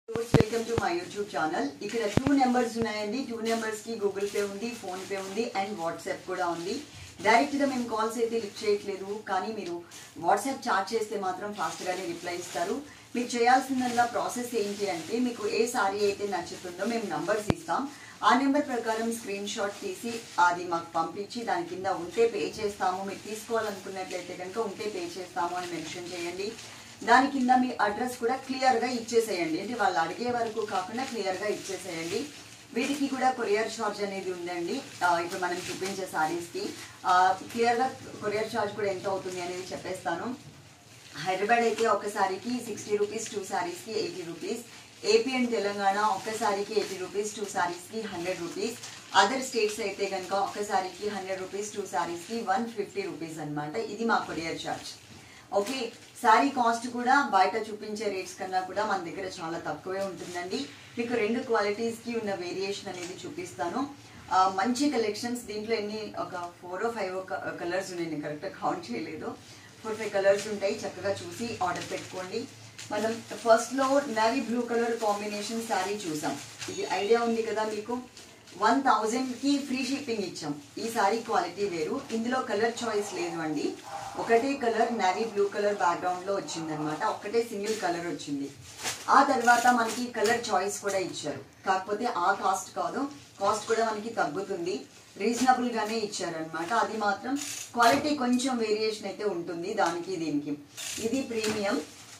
welcome to my YouTube channel ఇక్కడ two numbers ఉన్నాయండి two numbers కి గూగుల్ పే ఉంది ఫోన్ పే ఉంది అండ్ వాట్సాప్ కూడా ఉంది డైరెక్ట్ గా మేము కాల్స్ అయితే లిఫ్ట్ చేయట్లేదు కానీ మీరు వాట్సాప్ చాట్ చేస్తే మాత్రం ఫాస్ట్ గానే రిప్లై ఇస్తారు మీకు చేయాల్సిందల్లా ప్రాసెస్ ఏంటి అంటే మీకు ఏ సారీ అయితే నచ్చుతుందో మేము నంబర్స్ ఇస్తాం ఆ నెంబర్ ప్రకారం స్క్రీన్ షాట్ తీసి అది మాకు పంపించి దాని కింద ఉంటే పే చేస్తాము మీరు తీసుకోవాలనుకున్నట్లయితే కనుక ఉంటే పే చేస్తాము అని మెన్షన్ చేయండి దాని కింద మీ అడ్రస్ కూడా క్లియర్ గా ఇచ్చేసేయండి అంటే వాళ్ళు అడిగే వరకు కాకుండా క్లియర్ గా ఇచ్చేసేయండి వీటికి కూడా కొరియర్ ఛార్జ్ అనేది ఉందండి ఆ, ఇప్పుడు మనం చూపించే సారీస్ కి క్లియర్ గా కొరియర్ ఛార్జ్ కూడా ఎంత అవుతుంది అనేది చెప్పేస్తాను హైదరాబాద్ అయితే ఒక సారీకి సిక్స్టీ రూపీస్ టూ సారీస్కి eighty rupees AP and Telangana ఒక సారీకి ఎయిటీ రూపీస్ టూ సారీస్కి హండ్రెడ్ రూపీస్ అదర్ స్టేట్స్ అయితే కనుక ఒక సారీకి హండ్రెడ్ రూపీస్ టూ సారీస్కి వన్ ఫిఫ్టీ రూపీస్ అనమాట ఇది మా courier charge okay sari cost కూడా బయట చూపించే రేట్స్ కన్నా కూడా మన దగ్గర చాలా తక్కువే ఉంటుందండి మీకు రెండు క్వాలిటీస్కి ఉన్న వేరియేషన్ అనేది చూపిస్తాను ఆ, మంచి కలెక్షన్స్ దీంట్లో ఎన్ని ఒక ఫోర్ ఫైవ్ కలర్స్ ఉన్నాయి నేను కరెక్ట్గా కౌంట్ చేయలేదు ఫోర్ ఫైవ్ కలర్స్ ఉంటాయి చక్కగా చూసి ఆర్డర్ పెట్టుకోండి మనం ఫస్ట్లో navy blue colour combination sari చూసాం ఇది ఐడియా ఉంది కదా మీకు వన్ థౌజండ్ కి ఫ్రీ షిప్పింగ్ ఇచ్చాం ఈ సారీ క్వాలిటీ వేరు ఇందులో కలర్ చాయిస్ లేదు అండి ఒకటే colour navy blue colour background లో వచ్చింది అనమాట ఒకటే సింగిల్ కలర్ వచ్చింది ఆ తర్వాత మనకి కలర్ చాయిస్ కూడా ఇచ్చారు కాకపోతే ఆ కాస్ట్ కాదు కాస్ట్ కూడా మనకి తగ్గుతుంది రీజనబుల్ గానే ఇచ్చారనమాట అది మాత్రం క్వాలిటీ కొంచెం వేరియేషన్ అయితే ఉంటుంది దానికి దీనికి ఇది premium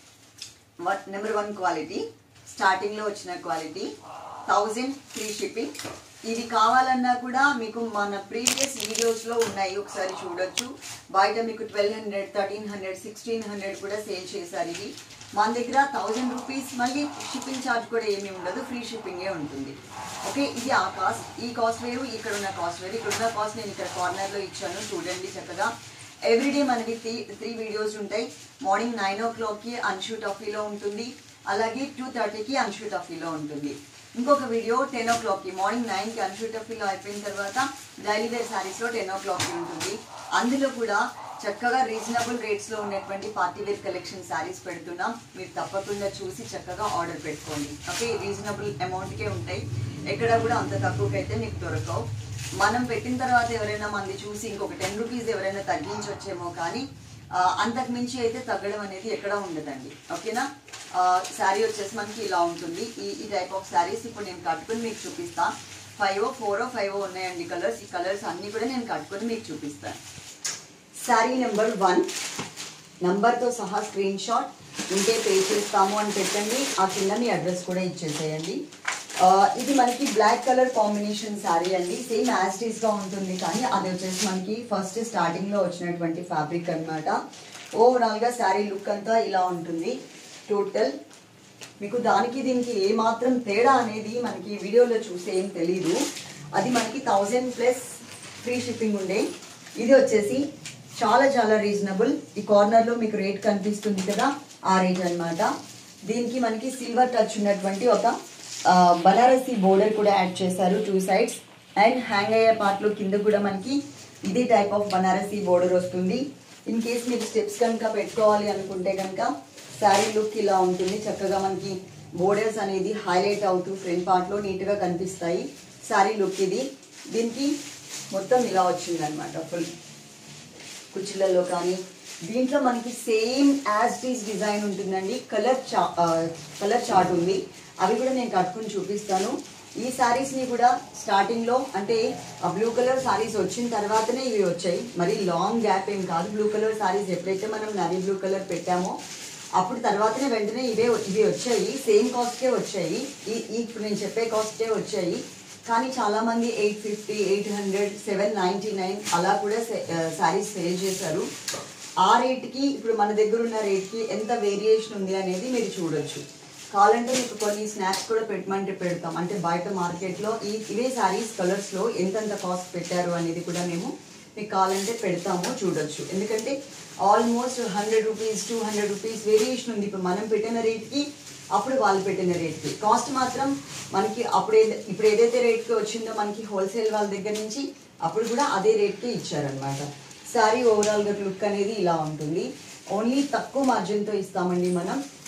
number one quality starting లో వచ్చిన క్వాలిటీ థౌజండ్ ఫ్రీ షిప్పింగ్ ఇది కావాలన్నా కూడా మీకు మన ప్రీవియస్ వీడియోస్ లో ఉన్నాయి ఒకసారి చూడొచ్చు బయట మీకు twelve hundred thirteen hundred sixteen hundred కూడా సేల్ చేశారు ఇది మన దగ్గర థౌజండ్ రూపీస్ మళ్ళీ షిప్పింగ్ ఛార్జ్ కూడా ఏమీ ఉండదు ఫ్రీ షిప్పింగే ఉంటుంది ఓకే ఇది ఆ కాస్ట్ ఈ కాస్ట్ వేరు ఇక్కడ ఉన్న కాస్ట్ వేరు ఇక్కడ ఉన్న కాస్ట్ నేను ఇక్కడ కార్నర్ లో ఇచ్చాను చూడండి చక్కగా ఎవ్రీడే మనకి త్రీ త్రీ వీడియోస్ ఉంటాయి మార్నింగ్ నైన్ ఓ క్లాక్కి అన్షూ టఫీలో ఉంటుంది అలాగే టూ థర్టీకి అన్షూ టఫీలో ఉంటుంది ఇంకొక వీడియో టెన్ ఓ క్లాక్కి మార్నింగ్ నైన్కి అన్షూ టఫీలో అయిపోయిన తర్వాత డైలీ వేర్ శారీస్లో టెన్ ఓ క్లాక్కి ఉంటుంది అందులో కూడా చక్కగా రీజనబుల్ రేట్స్లో ఉన్నటువంటి పార్టీ వేర్ కలెక్షన్ శారీస్ పెడుతున్నాం మీరు తప్పకుండా చూసి చక్కగా ఆర్డర్ పెట్టుకోండి ఓకే రీజనబుల్ అమౌంట్కే ఉంటాయి ఎక్కడ కూడా అంత తక్కువకైతే మీకు దొరకవు మనం పెట్టిన తర్వాత ఎవరైనా మంది చూసి ఇంకొక టెన్ రూపీస్ ఎవరైనా తగ్గించవచ్చేమో కానీ ఆ, అంతకు మించి అయితే తగ్గడం అనేది ఎక్కడ ఉండదండి ఓకేనా శారీ వచ్చేసి మనకి ఇలా ఉంటుంది ఈ ఈ టైప్ ఆఫ్ శారీస్ ఇప్పుడు నేను కట్టుకుని మీకు చూపిస్తా ఫైవ్ ఫోర్ ఫైవ్ ఉన్నాయండి కలర్స్ ఈ కలర్స్ అన్ని కూడా నేను కట్టుకుని మీకు చూపిస్తాను శారీ నెంబర్ వన్ నంబర్తో సహా స్క్రీన్ షాట్ ఉంటే పే చేస్తాము అని పెట్టండి ఆ కింద మీ అడ్రస్ కూడా ఇచ్చేసేయండి ఆ, ఇది మనకి బ్లాక్ కలర్ కాంబినేషన్ శారీ అండి సేమ్ యాస్టీస్ గా ఉంటుంది కానీ అది వచ్చేసి మనకి ఫస్ట్ స్టార్టింగ్ లో వచ్చినటువంటి ఫ్యాబ్రిక్ అన్నమాట ఓవరాల్ గా శారీ లుక్ అంతా ఇలా ఉంటుంది టోటల్ మీకు దానికి దీనికి ఏ మాత్రం తేడా అనేది మనకి వీడియోలో చూస్తే ఏం తెలీదు అది మనకి థౌజండ్ ప్లస్ ఫ్రీ షిప్పింగ్ ఉండే ఇది వచ్చేసి చాలా చాలా రీజనబుల్ ఈ కార్నర్ లో మీకు రేట్ కనిపిస్తుంది కదా ఆ రేట్ అన్నమాట దీనికి మనకి సిల్వర్ టచ్ ఉన్నటువంటి ఒక ఆ, బనారసి బోర్డర్ కూడా యాడ్ చేశారు టూ సైడ్స్ అండ్ హ్యాంగ్ అయ్యే పార్ట్ లో కింద కూడా మనకి ఇదే టైప్ ఆఫ్ బనారసి బోర్డర్ వస్తుంది ఇన్ కేస్ మీరు స్టెప్స్ కనుక పెట్టుకోవాలి అనుకుంటే కనుక శారీ లుక్ ఇలా ఉంటుంది చక్కగా మనకి బోర్డర్స్ అనేది హైలైట్ అవుతూ ఫ్రంట్ పార్ట్ లో నీట్ గా కనిపిస్తాయి శారీ లుక్ ఇది దీనికి మొత్తం ఇలా వచ్చింది అనమాట ఫుల్ కుర్చీలలో కానీ దీంట్లో మనకి సేమ్ యాజ్ టీస్ డిజైన్ ఉంటుందండి కలర్ చా కలర్ చార్ట్ ఉంది అవి కూడా నేను కట్టుకుని చూపిస్తాను ఈ సారీస్ ని కూడా స్టార్టింగ్ లో అంటే ఆ బ్లూ కలర్ సారీస్ వచ్చిన తర్వాతనే ఇవి వచ్చాయి మరి లాంగ్ గ్యాప్ ఏం కాదు బ్లూ కలర్ సారీస్ ఎప్పుడైతే మనం నవీ బ్లూ కలర్ పెట్టామో అప్పుడు తర్వాతనే వెంటనే ఇవే ఇవి వచ్చాయి సేమ్ కాస్ట్కే వచ్చాయి ఈ ఈ ఇప్పుడు నేను చెప్పే కాస్ట్కే వచ్చాయి కానీ చాలా మంది eight fifty eight hundred seven ninety nine అలా కూడా శారీస్ సేల్ చేశారు ఆ రేట్కి ఇప్పుడు మన దగ్గర ఉన్న రేట్కి ఎంత వేరియేషన్ ఉంది అనేది మీరు చూడొచ్చు కావాలంటే మీకు కొన్ని స్నాక్స్ కూడా పెట్టమంటే పెడతాం అంటే బయట మార్కెట్లో ఈ ఇవే శారీస్ కలర్స్లో ఎంతెంత కాస్ట్ పెట్టారు అనేది కూడా మేము మీకు కావాలంటే పెడతాము చూడొచ్చు ఎందుకంటే almost hundred rupees two hundred rupees variation ఉంది ఇప్పుడు మనం పెట్టిన రేట్కి అప్పుడు వాళ్ళు పెట్టిన రేట్కి కాస్ట్ మాత్రం మనకి అప్పుడు ఏద- ఇప్పుడు ఏదైతే రేట్కి వచ్చిందో మనకి హోల్సేల్ వాళ్ళ దగ్గర నుంచి అప్పుడు కూడా అదే రేట్కి ఇచ్చారనమాట సారీ ఓవరాల్గా లుక్ అనేది ఇలా ఉంటుంది ఓన్లీ తక్కువ మార్జిన్తో ఇస్తామండి మనం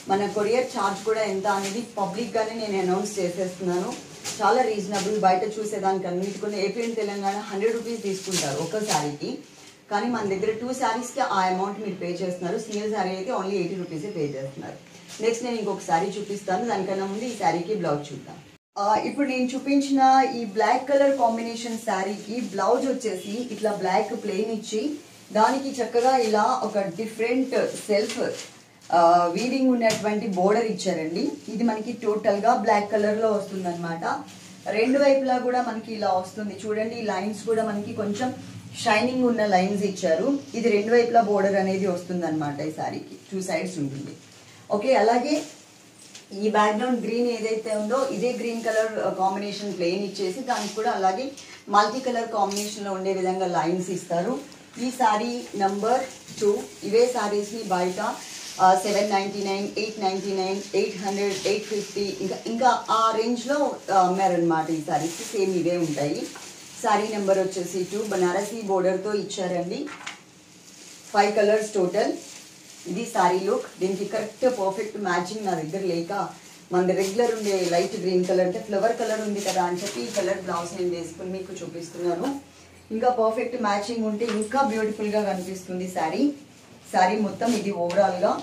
మన కొరియర్ ఛార్జ్ కూడా ఎంత అనేది పబ్లిక్గానే నేను అనౌన్స్ చేసేస్తున్నాను చాలా రీజనబుల్ బయట చూసేదానికి అన్నిటికొని AP and Telangana hundred rupees తీసుకుంటారు ఒక శారీకి కానీ మన దగ్గర టూ శారీస్కి ఆ అమౌంట్ మీరు పే చేస్తున్నారు సింగిల్ శారీ అయితే ఓన్లీ ఎయిటీ రూపీసే పే చేస్తున్నారు నెక్స్ట్ నేను ఇంకొక శారీ చూపిస్తాను దానికన్నా ముందు ఈ శారీకి బ్లౌజ్ చూద్దాం ఆ, ఇప్పుడు నేను చూపించిన ఈ బ్లాక్ కలర్ కాంబినేషన్ శారీకి బ్లౌజ్ వచ్చేసి ఇట్లా బ్లాక్ ప్లెయిన్ ఇచ్చి దానికి చక్కగా ఇలా ఒక డిఫరెంట్ సెల్ఫ్ వీవింగ్ ఉన్నటువంటి బోర్డర్ ఇచ్చారండి ఇది మనకి టోటల్ గా బ్లాక్ కలర్ లో వస్తుంది అనమాట రెండు వైపులా కూడా మనకి ఇలా వస్తుంది చూడండి ఈ లైన్స్ కూడా మనకి కొంచెం షైనింగ్ ఉన్న లైన్స్ ఇచ్చారు ఇది రెండు వైపులా బోర్డర్ అనేది వస్తుంది అనమాట ఈ శారీకి టూ సైడ్స్ ఉంటుంది ఓకే అలాగే ఈ బ్యాక్గ్రౌండ్ గ్రీన్ ఏదైతే ఉందో ఇదే గ్రీన్ కలర్ కాంబినేషన్ ప్లెయిన్ ఇచ్చేసి దానికి కూడా అలాగే మల్టీ కలర్ కాంబినేషన్ లో ఉండే విధంగా లైన్స్ ఇస్తారు ఈ సారీ నంబర్ టూ ఇవే సారీస్ ని బయట seven ninety nine eight ninety nine eight hundred eight fifty ఇంకా ఇంకా ఆ రేంజ్ లో అమ్మారనమాట ఈ సారీస్ సేమ్ ఇవే ఉంటాయి సారీ నెంబర్ వచ్చేసి టూ బనారసీ బోర్డర్ తో ఇచ్చారండి ఫైవ్ కలర్స్ టోటల్ ఇది సారీ లుక్ దీనికి కరెక్ట్ పర్ఫెక్ట్ మ్యాచింగ్ నా దగ్గర లేక మన రెగ్యులర్ ఉండే లైట్ గ్రీన్ కలర్ అంటే ఫ్లవర్ కలర్ ఉంది కదా అని చెప్పి ఈ కలర్ బ్లౌజ్ నేను వేసుకుని మీకు చూపిస్తున్నాను ఇంకా పర్ఫెక్ట్ మ్యాచింగ్ ఉంటే ఇంకా బ్యూటిఫుల్ గా కనిపిస్తుంది శారీ శారీ మొత్తం ఇది ఓవరాల్ గా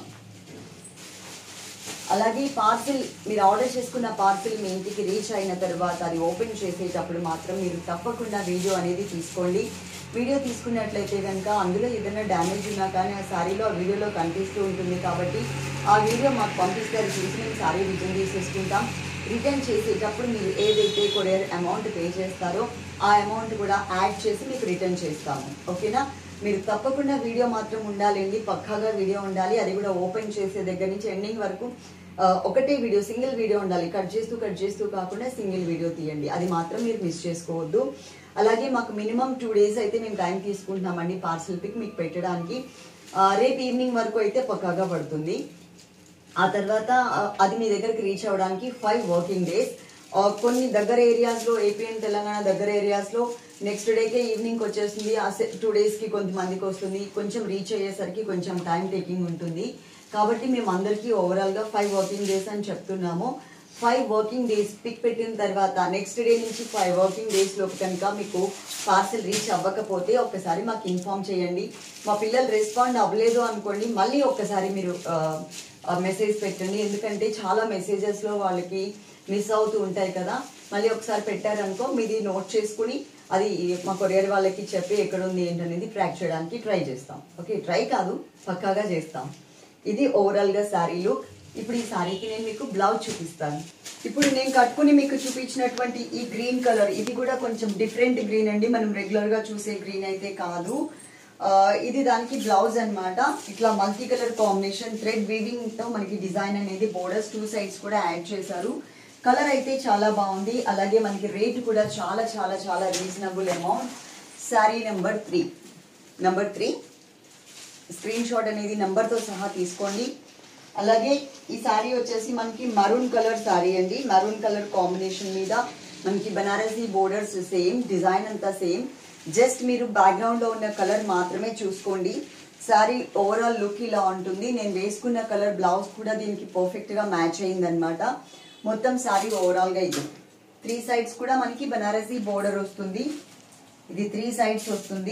అలాగే పార్సిల్ మీరు ఆర్డర్ చేసుకున్న పార్సిల్ మీ ఇంటికి రీచ్ అయిన తర్వాత అది ఓపెన్ చేసేటప్పుడు మాత్రం మీరు తప్పకుండా వీడియో అనేది తీసుకోండి వీడియో తీసుకున్నట్లయితే కనుక అందులో ఏదైనా డ్యామేజ్ ఉన్నా కానీ ఆ శారీలో ఆ వీడియోలో కనిపిస్తూ ఉంటుంది కాబట్టి ఆ వీడియో మాకు పంపిస్తే అది చూసి మేము శారీ రిటర్న్ చేసేసుకుంటాం రిటర్న్ చేసేటప్పుడు మీరు ఏదైతే కొరియర్ అమౌంట్ పే చేస్తారో ఆ అమౌంట్ కూడా యాడ్ చేసి మీకు రిటర్న్ చేస్తాము ఓకేనా మీరు తప్పకుండా వీడియో మాత్రం ఉండాలండి పక్కాగా వీడియో ఉండాలి అది కూడా ఓపెన్ చేసే దగ్గర నుంచి ఎండింగ్ వరకు ఆ, ఒకటే వీడియో సింగిల్ వీడియో ఉండాలి కట్ చేస్తూ కట్ చేస్తూ కాకుండా సింగిల్ వీడియో తీయండి అది మాత్రం మీరు మిస్ చేసుకోవద్దు అలాగే మాకు మినిమం టూ డేస్ అయితే మేము టైం తీసుకుంటున్నామండి పార్సల్ పిక్ మీకు పెట్టడానికి ఆ, రేపు ఈవినింగ్ వరకు అయితే పక్కాగా పడుతుంది ఆ తర్వాత ఆ, అది మీ దగ్గరికి రీచ్ అవ్వడానికి ఫైవ్ వర్కింగ్ డేస్ కొన్ని దగ్గర ఏరియాస్ లో ఏపీ అండ్ తెలంగాణ దగ్గర ఏరియాస్ లో నెక్స్ట్ డేకే ఈవినింగ్ వచ్చేస్తుంది ఆ టూ డేస్ కి కొంతమందికి వస్తుంది కొంచెం రీచ్ అయ్యేసరికి కొంచెం టైం టేకింగ్ ఉంటుంది కాబట్టి మేము అందరికీ ఓవరాల్ గా ఫైవ్ వర్కింగ్ డేస్ అని చెప్తున్నాము ఫైవ్ వర్కింగ్ డేస్ పిక్ పెట్టిన తర్వాత నెక్స్ట్ డే నుంచి ఫైవ్ వర్కింగ్ డేస్ లోపు కనుక మీకు పార్సల్ రీచ్ అవ్వకపోతే ఒక్కసారి మాకు ఇన్ఫార్మ్ చేయండి మా పిల్లలు రెస్పాండ్ అవ్వలేదు అనుకోండి మళ్ళీ ఒక్కసారి మీరు మెసేజ్ పెట్టండి ఎందుకంటే చాలా మెసేజెస్ లో వాళ్ళకి మిస్ అవుతూ ఉంటాయి కదా మళ్ళీ ఒకసారి పెట్టారనుకో మీది నోట్ చేసుకుని అది మా కొరియర్ వాళ్ళకి చెప్పి ఎక్కడ ఉంది ఏంటనేది ట్రాక్ చేయడానికి ట్రై చేస్తాం ఓకే ట్రై కాదు పక్కాగా చేస్తాం ఇది ఓవరాల్ గా శారీ లుక్ ఇప్పుడు ఈ శారీకి నేను మీకు బ్లౌజ్ చూపిస్తాను ఇప్పుడు నేను కట్టుకుని మీకు చూపించినటువంటి ఈ గ్రీన్ కలర్ ఇది కూడా కొంచెం డిఫరెంట్ గ్రీన్ అండి మనం రెగ్యులర్ గా చూసే గ్రీన్ అయితే కాదు ఆ, ఇది దానికి బ్లౌజ్ అన్నమాట ఇట్లా multi colour combination thread weaving తో మనకి డిజైన్ అనేది బోర్డర్స్ టూ సైడ్స్ కూడా యాడ్ చేశారు కలర్ అయితే చాలా బాగుంది అలాగే మనకి రేట్ కూడా చాలా చాలా చాలా reasonable amount sari number three number three screenshot అనేది నెంబర్తో సహా తీసుకోండి అలాగే ఈ శారీ వచ్చేసి మనకి మరూన్ కలర్ శారీ అండి మరూన్ కలర్ కాంబినేషన్ మీద మనకి బనారసీ బోర్డర్స్ సేమ్ డిజైన్ అంతా సేమ్ జస్ట్ మీరు బ్యాక్గ్రౌండ్ లో ఉన్న కలర్ మాత్రమే చూసుకోండి శారీ ఓవరాల్ లుక్ ఇలా ఉంటుంది నేను వేసుకున్న కలర్ బ్లౌజ్ కూడా దీనికి పర్ఫెక్ట్ గా మ్యాచ్ అయిందనమాట మొత్తం శారీ ఓవరాల్ గా ఇది త్రీ సైడ్స్ కూడా మనకి బనారసీ బోర్డర్ వస్తుంది ఇది త్రీ సైడ్స్ వస్తుంది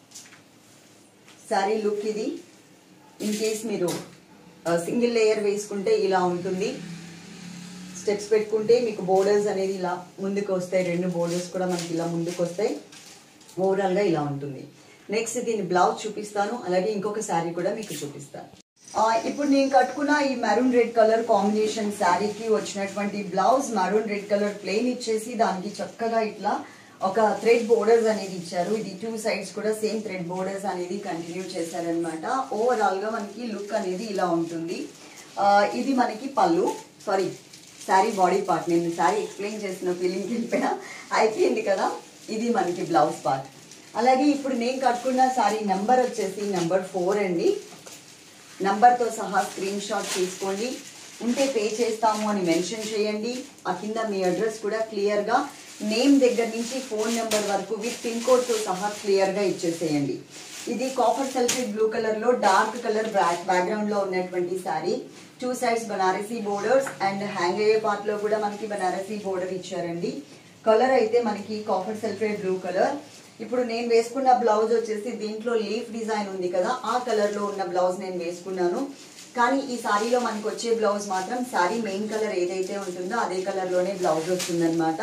శారీ లుక్ ఇది ఇన్ కేస్ మీరు సింగిల్ లేయర్ వేసుకుంటే ఇలా ఉంటుంది స్టెప్స్ పెట్టుకుంటే మీకు బోర్డర్స్ అనేది ఇలా ముందుకు వస్తాయి రెండు బోర్డర్స్ కూడా మనకి ఇలా ముందుకు వస్తాయి ఓవరాల్ గా ఇలా ఉంటుంది నెక్స్ట్ దీని బ్లౌజ్ చూపిస్తాను అలాగే ఇంకొక శారీ కూడా మీకు చూపిస్తాను ఆ, ఇప్పుడు నేను కట్టుకున్న ఈ మెరూన్ రెడ్ కలర్ కాంబినేషన్ శారీకి వచ్చినటువంటి blouse maroon red colour plain ఇచ్చేసి దానికి చక్కగా ఇట్లా ఒక థ్రెడ్ బోర్డర్స్ అనేది ఇచ్చారు ఇది టూ సైడ్స్ కూడా సేమ్ థ్రెడ్ బోర్డర్స్ అనేది కంటిన్యూ చేశారనమాట ఓవరాల్ గా మనకి లుక్ అనేది ఇలా ఉంటుంది ఆ, ఇది మనకి పళ్ళు సారీ శారీ బాడీ పార్ట్ నేను శారీ ఎక్స్ప్లెయిన్ చేసిన ఫీలింగ్ వెళ్ళిపోయా అయిపోయింది కదా ఇది మనకి బ్లౌజ్ పార్ట్ అలాగే ఇప్పుడు నేను కట్టుకున్న శారీ నెంబర్ వచ్చేసి నెంబర్ ఫోర్ అండి నంబర్తో సహా స్క్రీన్ షాట్ తీసుకోండి ఉంటే పే చేస్తాము అని మెన్షన్ చేయండి ఆ కింద మీ అడ్రస్ కూడా క్లియర్గా నేమ్ దగ్గర నుంచి ఫోన్ నెంబర్ వరకు విత్ పిన్ కోడ్తో సహా క్లియర్గా ఇచ్చేసేయండి ఇది కాపర్ సల్ఫేట్ బ్లూ కలర్లో డార్క్ కలర్ బ్యాక్ బ్యాక్గ్రౌండ్లో ఉన్నటువంటి sari two sides Banarasi borders and hang అయ్యే పార్ట్ లో కూడా మనకి బనారసీ బోర్డర్ ఇచ్చారండి కలర్ అయితే మనకి కాఫర్ సల్ఫేట్ బ్లూ కలర్ ఇప్పుడు నేను వేసుకున్న బ్లౌజ్ వచ్చేసి దీంట్లో లీఫ్ డిజైన్ ఉంది కదా ఆ కలర్ లో ఉన్న బ్లౌజ్ నేను వేసుకున్నాను కానీ ఈ సారీలో మనకి వచ్చే బ్లౌజ్ మాత్రం సారీ మెయిన్ కలర్ ఏదైతే ఉంటుందో అదే కలర్ లోనే బ్లౌజ్ వస్తుందన్నమాట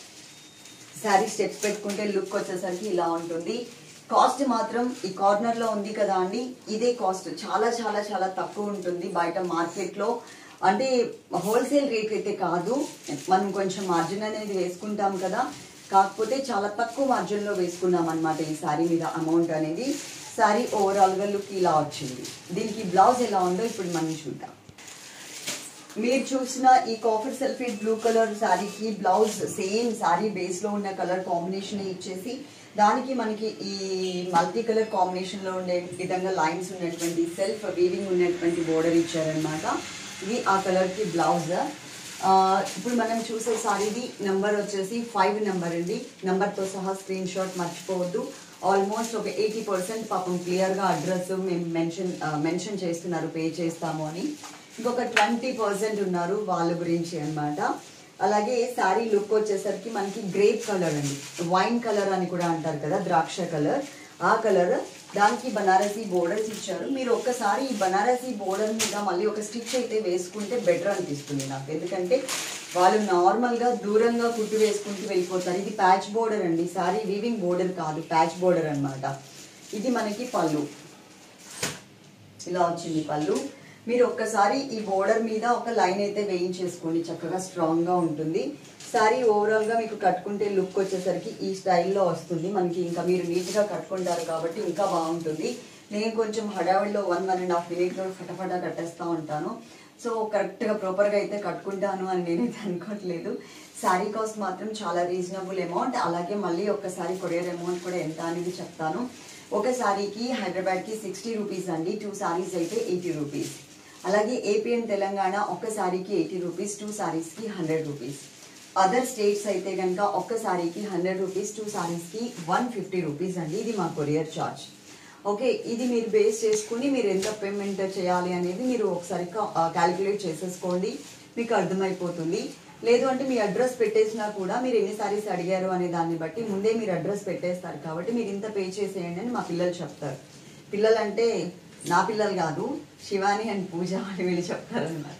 శారీ స్టెప్స్ పెట్టుకుంటే లుక్ వచ్చేసరికి ఇలా ఉంటుంది కాస్ట్ మాత్రం ఈ కార్నర్ లో ఉంది కదా అండి ఇదే కాస్ట్ చాలా చాలా చాలా తక్కువ ఉంటుంది బయట మార్కెట్ లో అంటే హోల్సేల్ రేట్ అయితే కాదు మనం కొంచెం మార్జిన్ అనేది వేసుకుంటాం కదా కాకపోతే చాలా తక్కువ మార్జిన్ లో వేసుకున్నాం అనమాట ఈ శారీ మీద అమౌంట్ అనేది శారీ ఓవరాల్ గా లుక్ ఇలా వచ్చింది దీనికి బ్లౌజ్ ఎలా ఉందో ఇప్పుడు మనం చూద్దాం మీరు చూసిన ఈ కాఫర్ సల్ఫేట్ బ్లూ కలర్ శారీకి బ్లౌజ్ సేమ్ శారీ బేస్ లో ఉన్న కలర్ కాంబినేషన్ ఇచ్చేసి దానికి మనకి ఈ మల్టీ కలర్ కాంబినేషన్ లో ఉండే విధంగా లైన్స్ ఉన్నటువంటి సెల్ఫ్ వీవింగ్ ఉన్నటువంటి బోర్డర్ ఇచ్చారనమాట ఇది ఆ కలర్ కి బ్లౌజ్ ఇప్పుడు మనం చూసే సారీది నెంబర్ వచ్చేసి ఫైవ్ నెంబర్ అండి నెంబర్ తో సహా స్క్రీన్ షాట్ మర్చిపోవద్దు ఆల్మోస్ట్ ఒక ఎయిటీ పర్సెంట్ పాపం క్లియర్ గా అడ్రస్ మేము మెన్షన్ మెన్షన్ చేస్తున్నారు పే చేస్తాము అని ఇంకొక ట్వంటీ పర్సెంట్ ఉన్నారు వాళ్ళ గురించి అన్నమాట అలాగే శారీ లుక్ వచ్చేసరికి మనకి గ్రేప్ కలర్ అండి వైన్ కలర్ అని కూడా అంటారు కదా ద్రాక్ష కలర్ ఆ కలర్ దానికి బనారసీ బోర్డర్స్ ఇచ్చారు మీరు ఒక్కసారి ఈ బనారసీ బోర్డర్ మీద మళ్ళీ ఒక స్టిచ్ అయితే వేసుకుంటే బెటర్ అనిపిస్తుంది నాకు ఎందుకంటే వాళ్ళు నార్మల్గా దూరంగా కుట్టు వేసుకుంటూ వెళ్ళిపోతారు ఇది ప్యాచ్ బోర్డర్ అండి సారీ వీవింగ్ బోర్డర్ కాదు ప్యాచ్ బోర్డర్ అన్నమాట ఇది మనకి పళ్ళు ఇలా వచ్చింది పళ్ళు మీరు ఒక్కసారి ఈ బోర్డర్ మీద ఒక లైన్ అయితే వేయించేసుకోండి చక్కగా స్ట్రాంగ్ గా ఉంటుంది సారీ ఓవరాల్ గా మీకు కట్టుకుంటే లుక్ వచ్చేసరికి ఈ స్టైల్లో వస్తుంది మనకి ఇంకా మీరు నీట్ గా కట్టుకుంటారు కాబట్టి ఇంకా బాగుంటుంది నేను కొంచెం హడావిడిలో one one and half minute లో ఫటాఫటా కట్టేస్తా ఉంటాను సో కరెక్ట్ గా ప్రాపర్ గా అయితే కట్టుకుంటాను అని నేనైతే అనుకోవట్లేదు శారీ కాస్ట్ మాత్రం చాలా రీజనబుల్ అమౌంట్ అలాగే మళ్ళీ ఒక్కసారి కొరియర్ అమౌంట్ కూడా ఎంత అనేది చెప్తాను ఒక శారీకి హైదరాబాద్కి సిక్స్టీ రూపీస్ అండి టూ శారీస్ అయితే ఎయిటీ రూపీస్ అలాగే ఏపీ అండ్ తెలంగాణ ఒక్క శారీకి ఎయిటీ రూపీస్ టూ శారీస్కి హండ్రెడ్ రూపీస్ అదర్ స్టేట్స్ అయితే కనుక ఒక్క శారీకి హండ్రెడ్ రూపీస్ టూ శారీస్కి వన్ ఫిఫ్టీ రూపీస్ అండి ఇది మా కొరియర్ ఛార్జ్ ఓకే ఇది మీరు బేస్ చేసుకుని మీరు ఎంత పేమెంట్ చేయాలి అనేది మీరు ఒకసారి క్యాలిక్యులేట్ చేసేసుకోండి మీకు అర్థమైపోతుంది లేదు అంటే మీ అడ్రస్ పెట్టేసినా కూడా మీరు ఎన్ని సారీస్ అడిగారు అనే దాన్ని బట్టి ముందే మీరు అడ్రస్ పెట్టేస్తారు కాబట్టి మీరు ఇంత పే చేసేయండి అని మా పిల్లలు చెప్తారు పిల్లలు అంటే నా పిల్లలు కాదు శివాని అండ్ పూజ అని వీళ్ళు చెప్తారనమాట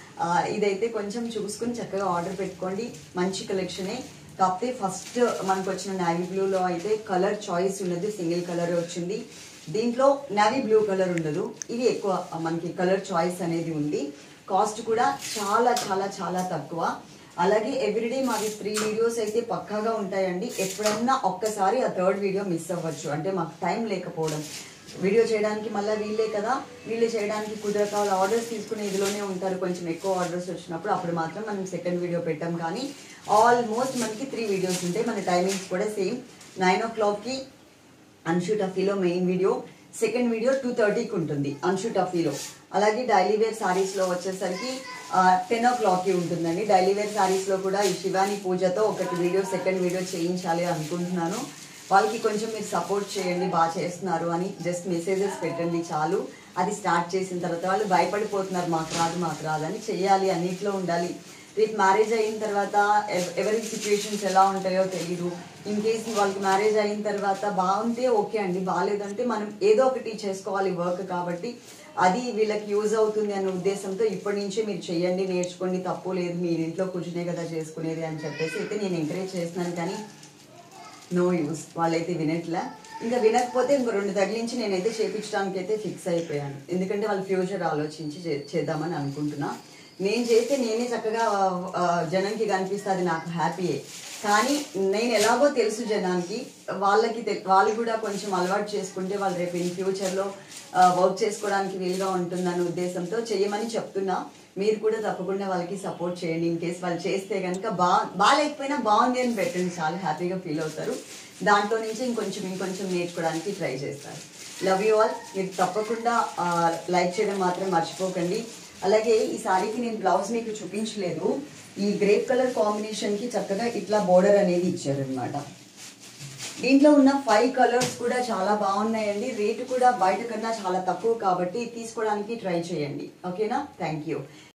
ఇదైతే కొంచెం చూసుకుని చక్కగా ఆర్డర్ పెట్టుకోండి మంచి కలెక్షనే కాకపోతే ఫస్ట్ మనకు వచ్చిన నావీ బ్లూలో అయితే కలర్ చాయిస్ ఉన్నది సింగిల్ కలర్ వచ్చింది దీంట్లో నావీ బ్లూ కలర్ ఉండదు ఇది ఎక్కువ మనకి కలర్ చాయిస్ అనేది ఉంది కాస్ట్ కూడా చాలా చాలా చాలా తక్కువ అలాగే ఎవ్రీడే మాది త్రీ వీడియోస్ అయితే పక్కాగా ఉంటాయండి ఎప్పుడన్నా ఒక్కసారి ఆ థర్డ్ వీడియో మిస్ అవ్వచ్చు అంటే మాకు టైం లేకపోవడం వీడియో చేయడానికి మళ్ళీ వీళ్ళే కదా వీళ్ళే చేయడానికి కుదరక వాళ్ళు ఆర్డర్స్ తీసుకునే ఇదిలోనే ఉంటారు కొంచెం ఎక్కువ ఆర్డర్స్ వచ్చినప్పుడు అప్పుడు మాత్రం మనం సెకండ్ వీడియో పెట్టాం కానీ ఆల్మోస్ట్ మనకి త్రీ వీడియోస్ ఉంటాయి మన టైమింగ్స్ కూడా సేమ్ నైన్ ఓ క్లాక్కి అన్షు టఫీలో main video second video two థర్టీకి ఉంటుంది అన్షు టఫీలో అలాగే డైలీ వేర్ సారీస్లో వచ్చేసరికి టెన్ ఓ క్లాక్కి ఉంటుందండి డైలీ వేర్ సారీస్లో కూడా ఈ శివాని పూజతో ఒకటి వీడియో సెకండ్ వీడియో చేయించాలి అనుకుంటున్నాను వాళ్ళకి కొంచెం మీరు సపోర్ట్ చేయండి బాగా చేస్తున్నారు అని జస్ట్ మెసేజెస్ పెట్టండి చాలు అది స్టార్ట్ చేసిన తర్వాత వాళ్ళు భయపడిపోతున్నారు మాకు రాదు మాకు రాదు అని చెయ్యాలి అన్నిట్లో ఉండాలి రేపు మ్యారేజ్ అయిన తర్వాత ఎవ- ఎవరి సిచ్యువేషన్స్ ఎలా ఉంటాయో తెలీదు ఇన్ కేస్ వాళ్ళకి మ్యారేజ్ అయిన తర్వాత బాగుంటే ఓకే అండి బాగాలేదంటే మనం ఏదో ఒకటి చేసుకోవాలి వర్క్ కాబట్టి అది వీళ్ళకి యూజ్ అవుతుంది అనే ఉద్దేశంతో ఇప్పటి నుంచే మీరు చెయ్యండి నేర్చుకోండి తప్పు లేదు మీరు ఇంట్లో కూర్చునే కదా చేసుకునేది అని చెప్పేసి అయితే నేను ఎంకరేజ్ చేస్తున్నాను కానీ నో యూస్ వాళ్ళైతే వినట్లే ఇంకా వినకపోతే ఇంకో రెండు తగిలించి నేనైతే చేపించడానికి అయితే ఫిక్స్ అయిపోయాను ఎందుకంటే వాళ్ళ ఫ్యూచర్ ఆలోచించి చే- చేద్దామని అనుకుంటున్నా నేను చేస్తే నేనే చక్కగా ఆ, జనంకి కనిపిస్తుంది నాకు హ్యాపీయే కానీ నేను ఎలాగో తెలుసు జనానికి వాళ్ళకి తె- వాళ్ళు కూడా కొంచెం అలవాటు చేసుకుంటే వాళ్ళు రేపు ఇన్ ఫ్యూచర్లో వర్క్ చేసుకోవడానికి వీలుగా ఉంటుందన్న ఉద్దేశంతో చేయమని చెప్తున్నా మీరు కూడా తప్పకుండా వాళ్ళకి సపోర్ట్ చేయండి ఇన్ కేస్ వాళ్ళు చేస్తే కనుక బా బాగాలేకపోయినా బాగుంది అని పెట్టండి చాలా హ్యాపీగా ఫీల్ అవుతారు దాంట్లో నుంచి ఇంకొంచెం ఇంకొంచెం నేర్చుకోవడానికి ట్రై చేస్తారు లవ్ యూ ఆల్ మీరు తప్పకుండా లైక్ చేయడం మాత్రం మర్చిపోకండి అలాగే ఈ సారీకి నేను బ్లౌజ్ మీకు చూపించలేదు ఈ గ్రేప్ కలర్ కాంబినేషన్ కి చక్కగా ఇట్లా బోర్డర్ అనేది ఇచ్చారనమాట దీంట్లో ఉన్న ఫైవ్ కలర్స్ కూడా చాలా బాగున్నాయండి రేటు కూడా బయట కన్నా చాలా తక్కువ కాబట్టి తీసుకోవడానికి ట్రై చేయండి ఓకేనా థ్యాంక్ యూ